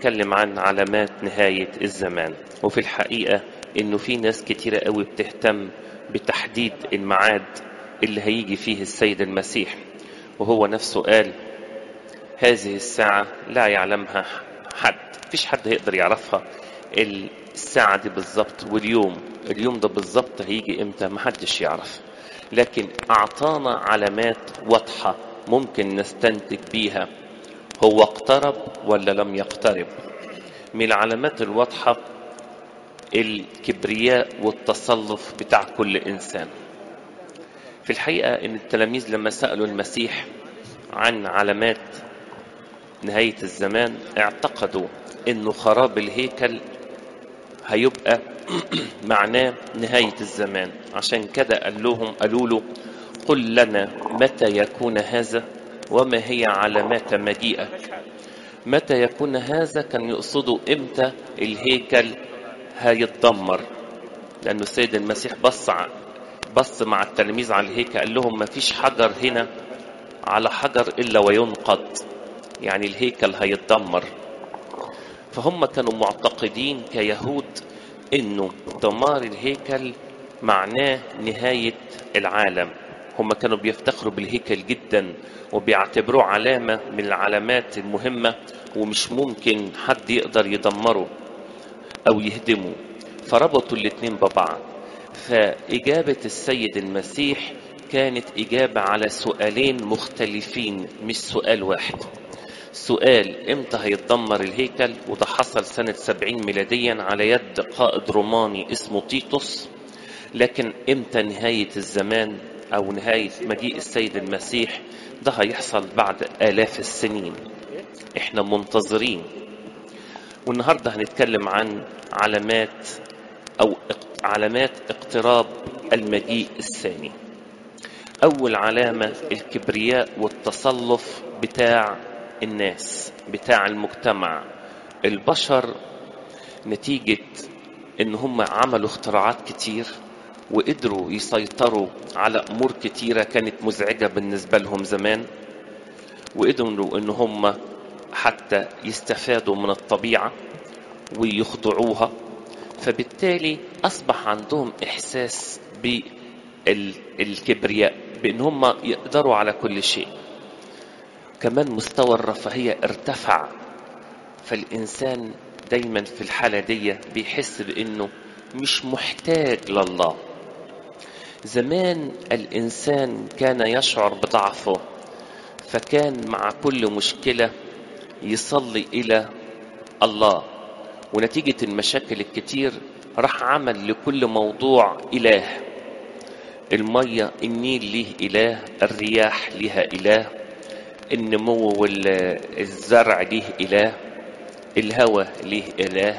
هنتكلم عن علامات نهاية الزمان وفي الحقيقة انه في ناس كتيرة قوي بتهتم بتحديد الميعاد اللي هيجي فيه السيد المسيح وهو نفسه قال هذه الساعة لا يعلمها حد مفيش حد هيقدر يعرفها الساعة دي بالظبط واليوم اليوم ده بالظبط هيجي امتى محدش يعرف لكن اعطانا علامات واضحة ممكن نستنتج بيها هو اقترب ولا لم يقترب من العلامات الواضحة الكبرياء والتصلف بتاع كل انسان في الحقيقة ان التلاميذ لما سألوا المسيح عن علامات نهاية الزمان اعتقدوا انه خراب الهيكل هيبقى معناه نهاية الزمان عشان كده قال لهم قالوا له قل لنا متى يكون هذا وما هي علامات مجيئك متى يكون هذا كان يقصدوا امتى الهيكل هيتدمر لانه السيد المسيح بص بص مع التلاميذ على الهيكل قال لهم ما فيش حجر هنا على حجر الا وينقض يعني الهيكل هيتدمر فهم كانوا معتقدين كيهود انه دمار الهيكل معناه نهاية العالم هم كانوا بيفتخروا بالهيكل جدا وبيعتبروه علامة من العلامات المهمة ومش ممكن حد يقدر يدمره او يهدمه فربطوا الاتنين ببعض فإجابة السيد المسيح كانت إجابة على سؤالين مختلفين مش سؤال واحد سؤال امتى هيتدمر الهيكل وده حصل سنة سبعين ميلاديا على يد قائد روماني اسمه تيتوس لكن امتى نهاية الزمان او نهاية مجيء السيد المسيح ده هيحصل بعد آلاف السنين احنا منتظرين والنهاردة هنتكلم عن علامات او علامات اقتراب المجيء الثاني اول علامة الكبرياء والتصلف بتاع الناس بتاع المجتمع البشر نتيجة ان هم عملوا اختراعات كتير وقدروا يسيطروا على امور كتيرة كانت مزعجة بالنسبة لهم زمان وقدروا ان هم حتى يستفادوا من الطبيعة ويخضعوها فبالتالي اصبح عندهم احساس بالكبرياء بان هم يقدروا على كل شيء كمان مستوى الرفاهية ارتفع فالإنسان دايما في الحالة دي بيحس بأنه مش محتاج لله زمان الإنسان كان يشعر بضعفه فكان مع كل مشكلة يصلي إلى الله ونتيجة المشاكل الكتير راح عمل لكل موضوع إله المية النيل ليه إله الرياح لها إله النمو والزرع ليه إله الهوى ليه إله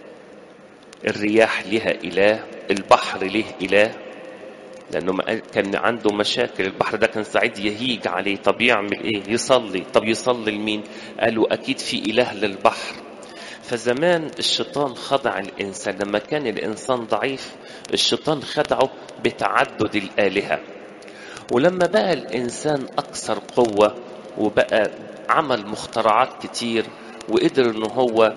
الرياح لها إله البحر ليه إله لأنه كان عنده مشاكل البحر ده كان سعيد يهيج عليه طب يعمل إيه يصلي طب يصلي لمين قالوا أكيد في إله للبحر فزمان الشيطان خضع الإنسان لما كان الإنسان ضعيف الشيطان خدعه بتعدد الآلهة ولما بقى الإنسان أكثر قوة وبقى عمل مخترعات كتير وقدر ان هو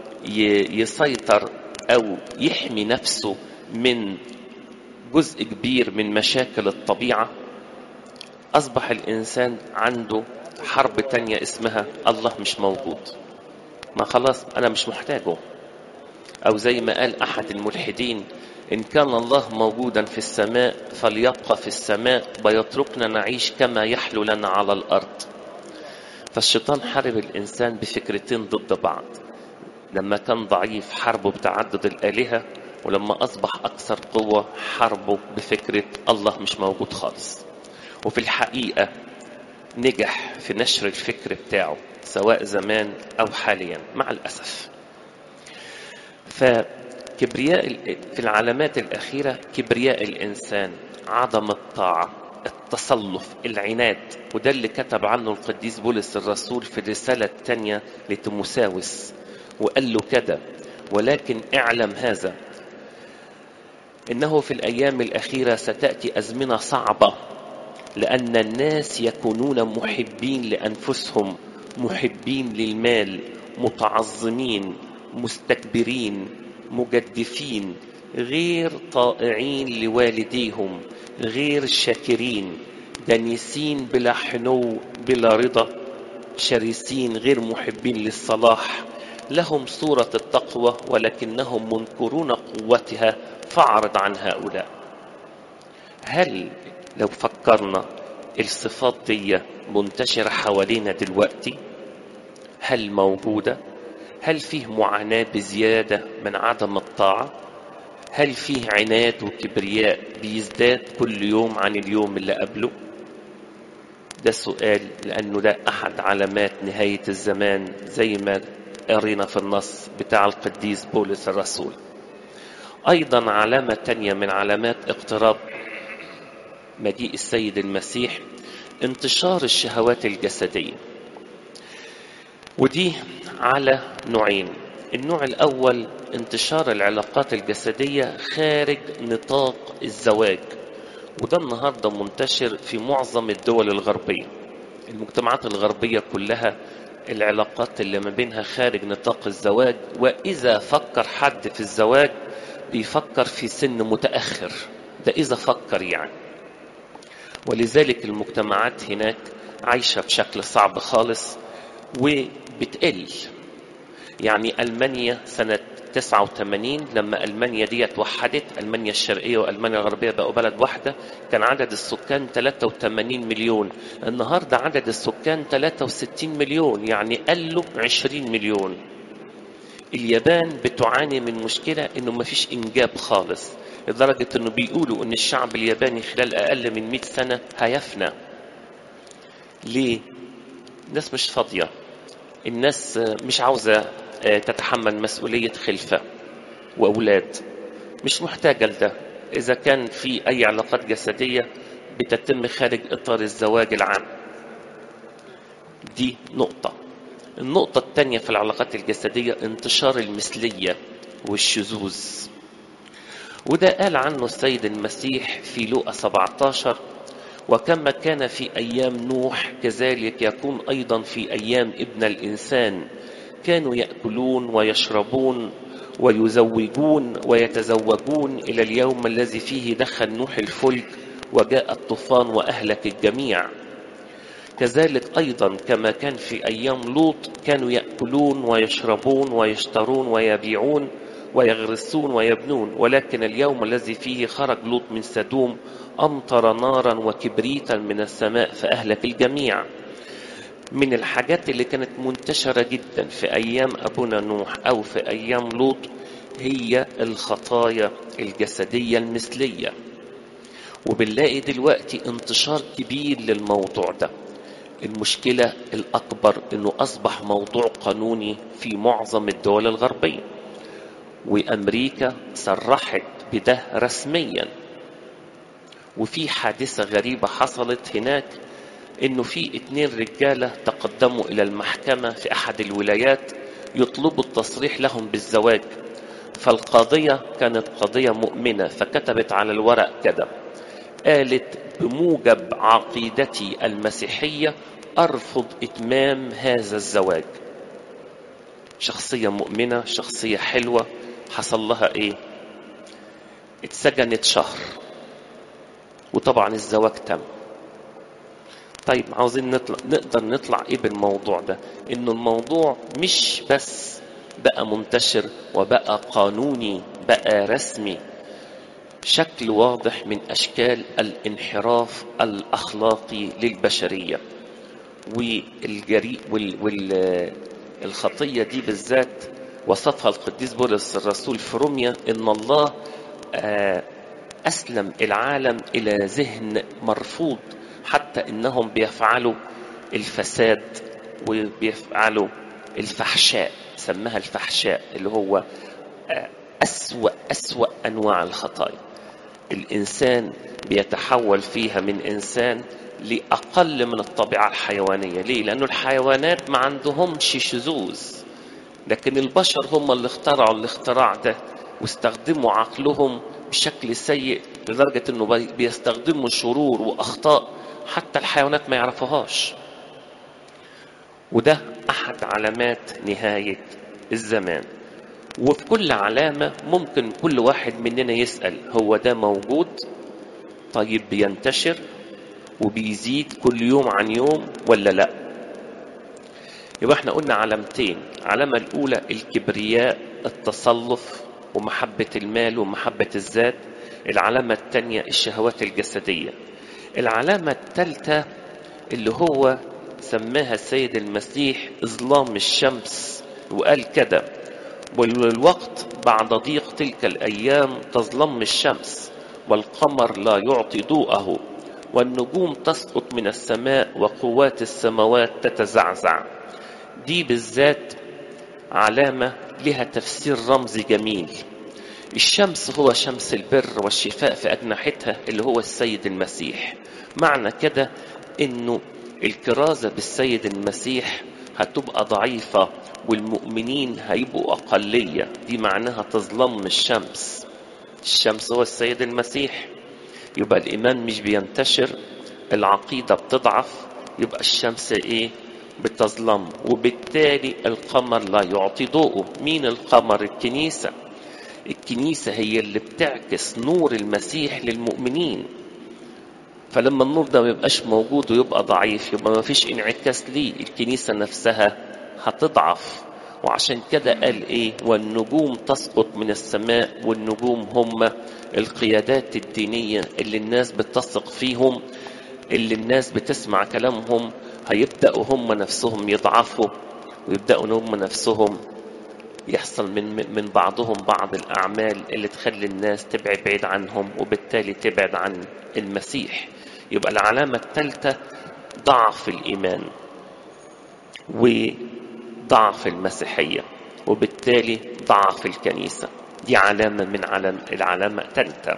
يسيطر او يحمي نفسه من جزء كبير من مشاكل الطبيعة اصبح الانسان عنده حرب تانية اسمها الله مش موجود ما خلاص انا مش محتاجه او زي ما قال احد الملحدين ان كان الله موجودا في السماء فليبقى في السماء ويتركنا نعيش كما يحلو لنا على الارض فالشيطان حارب الإنسان بفكرتين ضد بعض لما كان ضعيف حاربه بتعدد الآلهة ولما أصبح أكثر قوة حاربه بفكرة الله مش موجود خالص وفي الحقيقة نجح في نشر الفكر بتاعه سواء زمان أو حاليا مع الأسف فكبرياء في العلامات الأخيرة كبرياء الإنسان عدم الطاعة التصلف العناد وده اللي كتب عنه القديس بولس الرسول في الرسالة الثانية لتيموساوس وقال له كده ولكن اعلم هذا إنه في الأيام الأخيرة ستأتي أزمنة صعبة لأن الناس يكونون محبين لأنفسهم محبين للمال متعظمين مستكبرين مجدفين غير طائعين لوالديهم غير شاكرين دنيسين بلا حنو بلا رضا شرسين غير محبين للصلاح لهم صورة التقوى ولكنهم منكرون قوتها فاعرض عن هؤلاء هل لو فكرنا الصفات دي منتشرة حوالينا دلوقتي هل موجودة هل فيه معاناة بزيادة من عدم الطاعة هل فيه عناد وكبرياء بيزداد كل يوم عن اليوم اللي قبله ده سؤال لأنه ده أحد علامات نهاية الزمان زي ما قرينا في النص بتاع القديس بولس الرسول أيضا علامة تانية من علامات اقتراب مجيء السيد المسيح انتشار الشهوات الجسدية ودي على نوعين النوع الأول انتشار العلاقات الجسدية خارج نطاق الزواج وده النهارده منتشر في معظم الدول الغربية المجتمعات الغربية كلها العلاقات اللي ما بينها خارج نطاق الزواج وإذا فكر حد في الزواج بيفكر في سن متأخر ده إذا فكر يعني ولذلك المجتمعات هناك عايشة بشكل صعب خالص وبتقل يعني ألمانيا سنة 89 لما ألمانيا دي اتوحدت ألمانيا الشرقية وألمانيا الغربية بقوا بلد واحدة كان عدد السكان 83 مليون النهاردة عدد السكان 63 مليون يعني قلوا 20 مليون اليابان بتعاني من مشكلة انه ما فيش انجاب خالص لدرجة انه بيقولوا ان الشعب الياباني خلال اقل من 100 سنة هيفنى ليه؟ الناس مش فاضية الناس مش عاوزة تتحمل مسؤولية خلفة وأولاد مش محتاجة لده إذا كان في أي علاقات جسدية بتتم خارج إطار الزواج العام دي نقطة النقطة الثانية في العلاقات الجسدية انتشار المثلية والشذوذ وده قال عنه السيد المسيح في لوقا 17 وكما كان في أيام نوح كذلك يكون أيضا في أيام ابن الإنسان كانوا يأكلون ويشربون ويزوجون ويتزوجون إلى اليوم الذي فيه دخل نوح الفلك وجاء الطوفان وأهلك الجميع كذلك أيضا كما كان في أيام لوط كانوا يأكلون ويشربون ويشترون ويبيعون ويغرسون ويبنون ولكن اليوم الذي فيه خرج لوط من سدوم أمطر نارا وكبريتا من السماء فأهلك الجميع من الحاجات اللي كانت منتشرة جدا في أيام أبونا نوح أو في أيام لوط هي الخطايا الجسدية المثلية وبنلاقي دلوقتي انتشار كبير للموضوع ده المشكلة الأكبر أنه أصبح موضوع قانوني في معظم الدول الغربية وأمريكا صرحت بده رسميا وفي حادثة غريبة حصلت هناك انه في اتنين رجالة تقدموا الى المحكمة في احد الولايات يطلبوا التصريح لهم بالزواج فالقاضية كانت قضية مؤمنة فكتبت على الورق كده قالت بموجب عقيدتي المسيحية أرفض إتمام هذا الزواج شخصية مؤمنة شخصية حلوة حصل لها إيه اتسجنت شهر وطبعا الزواج تم طيب عاوزين نطلع نقدر نطلع ايه بالموضوع ده انه الموضوع مش بس بقى منتشر وبقى قانوني بقى رسمي شكل واضح من اشكال الانحراف الاخلاقي للبشريه والجري وال وال الخطيه دي بالذات وصفها القديس بولس الرسول في روميا ان الله اسلم العالم الى ذهن مرفوض حتى انهم بيفعلوا الفساد وبيفعلوا الفحشاء سماها الفحشاء اللي هو أسوأ أسوأ أنواع الخطايا الإنسان بيتحول فيها من إنسان لأقل من الطبيعة الحيوانية ليه؟ لأنه الحيوانات ما عندهمش شذوذ لكن البشر هم اللي اخترعوا الاختراع ده واستخدموا عقلهم بشكل سيء لدرجة انه بيستخدموا شرور واخطاء حتى الحيوانات ما يعرفوهاش وده أحد علامات نهاية الزمان وفي كل علامة ممكن كل واحد مننا يسأل هو ده موجود طيب بينتشر وبيزيد كل يوم عن يوم ولا لا يبقى احنا قلنا علامتين علامة الأولى الكبرياء التصلف ومحبة المال ومحبة الذات العلامة الثانية الشهوات الجسدية العلامة الثالثة اللي هو سماها السيد المسيح إظلام الشمس وقال كده والوقت بعد ضيق تلك الأيام تظلم الشمس والقمر لا يعطي ضوءه والنجوم تسقط من السماء وقوات السماوات تتزعزع دي بالذات علامة لها تفسير رمزي جميل الشمس هو شمس البر والشفاء في أجنحتها اللي هو السيد المسيح معنى كده انه الكرازة بالسيد المسيح هتبقى ضعيفة والمؤمنين هيبقوا أقلية دي معناها تظلم الشمس الشمس هو السيد المسيح يبقى الإيمان مش بينتشر العقيدة بتضعف يبقى الشمس إيه بتظلم وبالتالي القمر لا يعطي ضوءه مين القمر الكنيسة الكنيسة هي اللي بتعكس نور المسيح للمؤمنين فلما النور ده ما يبقاش موجود ويبقى ضعيف يبقى ما فيش انعكاس ليه الكنيسة نفسها هتضعف وعشان كده قال ايه والنجوم تسقط من السماء والنجوم هم القيادات الدينية اللي الناس بتثق فيهم اللي الناس بتسمع كلامهم هيبدأوا هم نفسهم يضعفوا ويبدأوا هم نفسهم يحصل من من بعضهم بعض الأعمال اللي تخلي الناس تبعد بعيد عنهم وبالتالي تبعد عن المسيح يبقى العلامة الثالثة ضعف الإيمان وضعف المسيحية وبالتالي ضعف الكنيسة دي علامة من علم العلامة الثالثة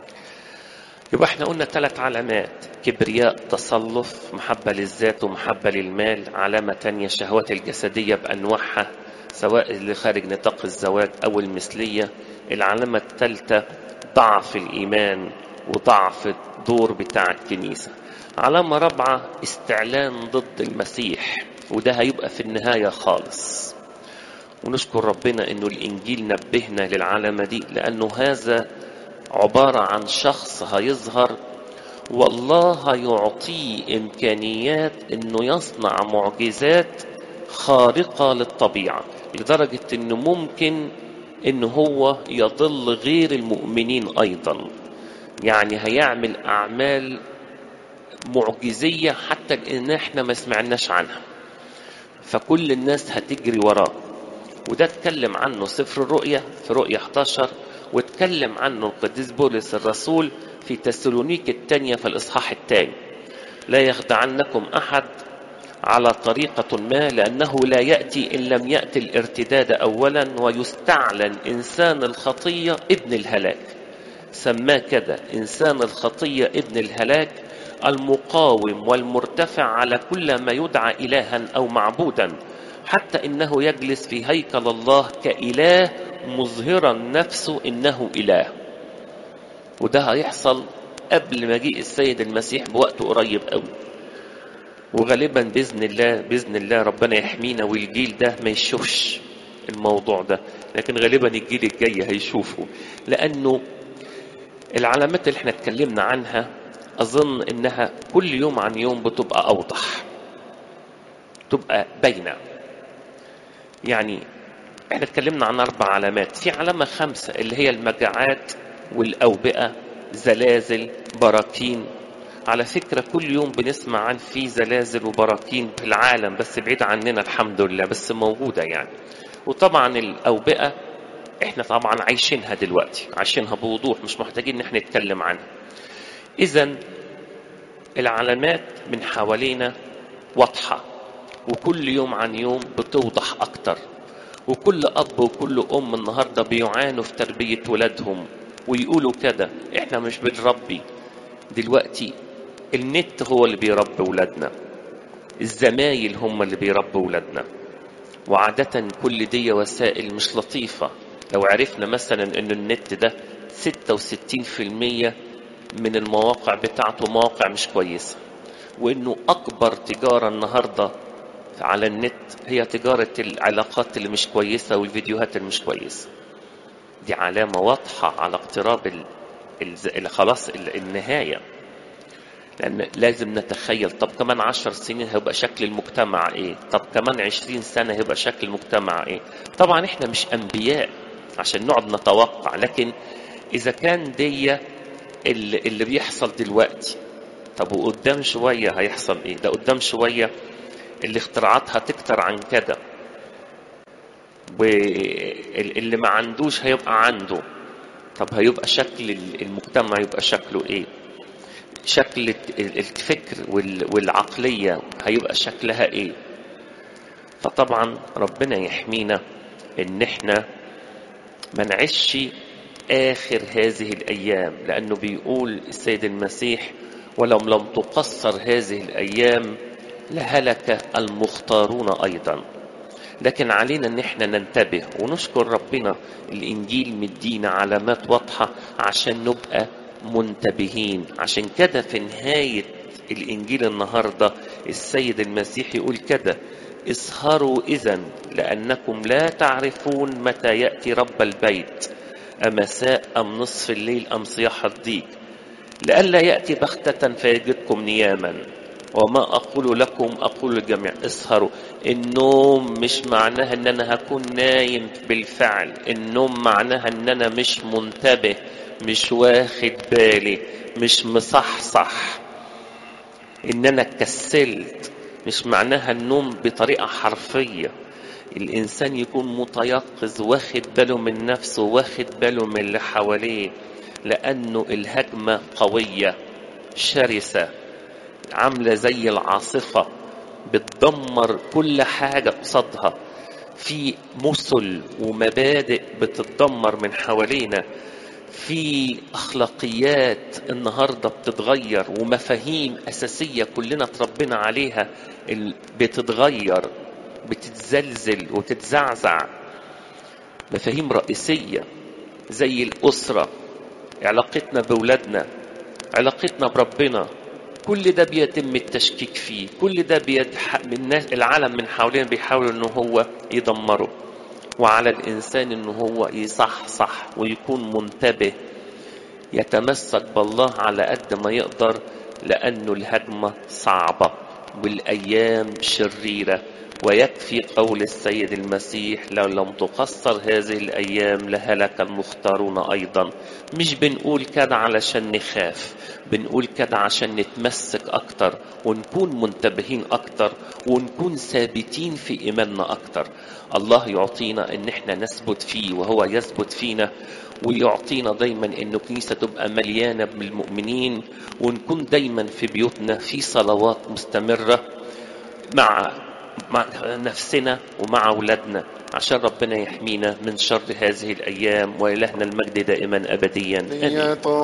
يبقى احنا قلنا ثلاث علامات كبرياء تصلف محبة للذات ومحبة للمال علامة تانية الشهوات الجسدية بأنواعها سواء اللي خارج نطاق الزواج أو المثلية العلامة الثالثة ضعف الإيمان وضعف الدور بتاع الكنيسة علامة رابعة استعلان ضد المسيح وده هيبقى في النهاية خالص ونشكر ربنا انه الانجيل نبهنا للعلامة دي لانه هذا عبارة عن شخص هيظهر والله يعطيه امكانيات انه يصنع معجزات خارقة للطبيعة لدرجة انه ممكن انه هو يضل غير المؤمنين ايضا يعني هيعمل اعمال معجزية حتى ان احنا ما سمعناش عنها فكل الناس هتجري وراه وده اتكلم عنه سفر الرؤيا في رؤيا 11 واتكلم عنه القديس بولس الرسول في تسالونيك الثانية في الإصحاح الثاني لا يخدعنكم أحد على طريقة ما لأنه لا يأتي إن لم يأتي الارتداد أولا ويستعلن إنسان الخطية ابن الهلاك سماه كده إنسان الخطية ابن الهلاك المقاوم والمرتفع على كل ما يدعى إلها أو معبودا حتى إنه يجلس في هيكل الله كإله مظهرا نفسه إنه إله وده هيحصل قبل مجيء السيد المسيح بوقت قريب قوي وغالبا باذن الله باذن الله ربنا يحمينا والجيل ده ما يشوفش الموضوع ده لكن غالبا الجيل الجاي هيشوفه لانه العلامات اللي احنا اتكلمنا عنها اظن انها كل يوم عن يوم بتبقى اوضح تبقى باينه يعني احنا اتكلمنا عن اربع علامات في علامه خمسه اللي هي المجاعات والاوبئه زلازل براكين على فكرة كل يوم بنسمع عن في زلازل وبراكين في العالم بس بعيد عننا الحمد لله بس موجودة يعني وطبعا الأوبئة احنا طبعا عايشينها دلوقتي عايشينها بوضوح مش محتاجين ان احنا نتكلم عنها اذا العلامات من حوالينا واضحة وكل يوم عن يوم بتوضح اكتر وكل اب وكل ام النهارده بيعانوا في تربيه ولادهم ويقولوا كده احنا مش بنربي دلوقتي النت هو اللي بيربي ولادنا الزمايل هم اللي بيربوا ولادنا وعادة كل دي وسائل مش لطيفة لو عرفنا مثلا ان النت ده 66% من المواقع بتاعته مواقع مش كويسة وانه اكبر تجارة النهاردة على النت هي تجارة العلاقات اللي مش كويسة والفيديوهات اللي مش كويسة دي علامة واضحة على اقتراب ال... ال... خلاص ال... النهاية لأن لازم نتخيل طب كمان عشر سنين هيبقى شكل المجتمع إيه طب كمان عشرين سنة هيبقى شكل المجتمع إيه طبعا إحنا مش أنبياء عشان نقعد نتوقع لكن إذا كان دي اللي, اللي بيحصل دلوقتي طب وقدام شوية هيحصل إيه ده قدام شوية الاختراعات هتكتر عن كده واللي ما عندوش هيبقى عنده طب هيبقى شكل المجتمع يبقى شكله ايه شكل الفكر والعقلية هيبقى شكلها ايه فطبعا ربنا يحمينا ان احنا ما نعيش اخر هذه الايام لانه بيقول السيد المسيح ولو لم تقصر هذه الايام لهلك المختارون ايضا لكن علينا ان احنا ننتبه ونشكر ربنا الانجيل مدينا علامات واضحه عشان نبقى منتبهين عشان كده في نهايه الانجيل النهارده السيد المسيح يقول كده اسهروا اذا لانكم لا تعرفون متى ياتي رب البيت امساء ام نصف الليل ام صياح الضيق لئلا ياتي بغته فيجدكم نياما وما أقول لكم أقول للجميع اسهروا النوم مش معناها ان انا هكون نايم بالفعل النوم معناها ان انا مش منتبه مش واخد بالي مش مصحصح ان انا كسلت مش معناها النوم بطريقة حرفية الانسان يكون متيقظ واخد باله من نفسه واخد باله من اللي حواليه لانه الهجمة قوية شرسة عاملة زي العاصفة بتدمر كل حاجة قصادها في مثل ومبادئ بتتدمر من حوالينا في أخلاقيات النهاردة بتتغير ومفاهيم أساسية كلنا تربينا عليها بتتغير بتتزلزل وتتزعزع مفاهيم رئيسية زي الأسرة علاقتنا بولادنا علاقتنا بربنا كل ده بيتم التشكيك فيه كل ده بيدح... الناس العالم من حوالينا بيحاول ان هو يدمره وعلى الانسان ان هو يصحصح ويكون منتبه يتمسك بالله على قد ما يقدر لانه الهجمه صعبه والايام شريره ويكفي قول السيد المسيح لو لم تقصر هذه الايام لهلك المختارون ايضا مش بنقول كده علشان نخاف بنقول كده عشان نتمسك اكتر ونكون منتبهين اكتر ونكون ثابتين في ايماننا اكتر الله يعطينا ان احنا نثبت فيه وهو يثبت فينا ويعطينا دايما ان الكنيسه تبقى مليانه بالمؤمنين ونكون دايما في بيوتنا في صلوات مستمره مع مع نفسنا ومع أولادنا عشان ربنا يحمينا من شر هذه الأيام وإلهنا المجد دائما أبديا آمين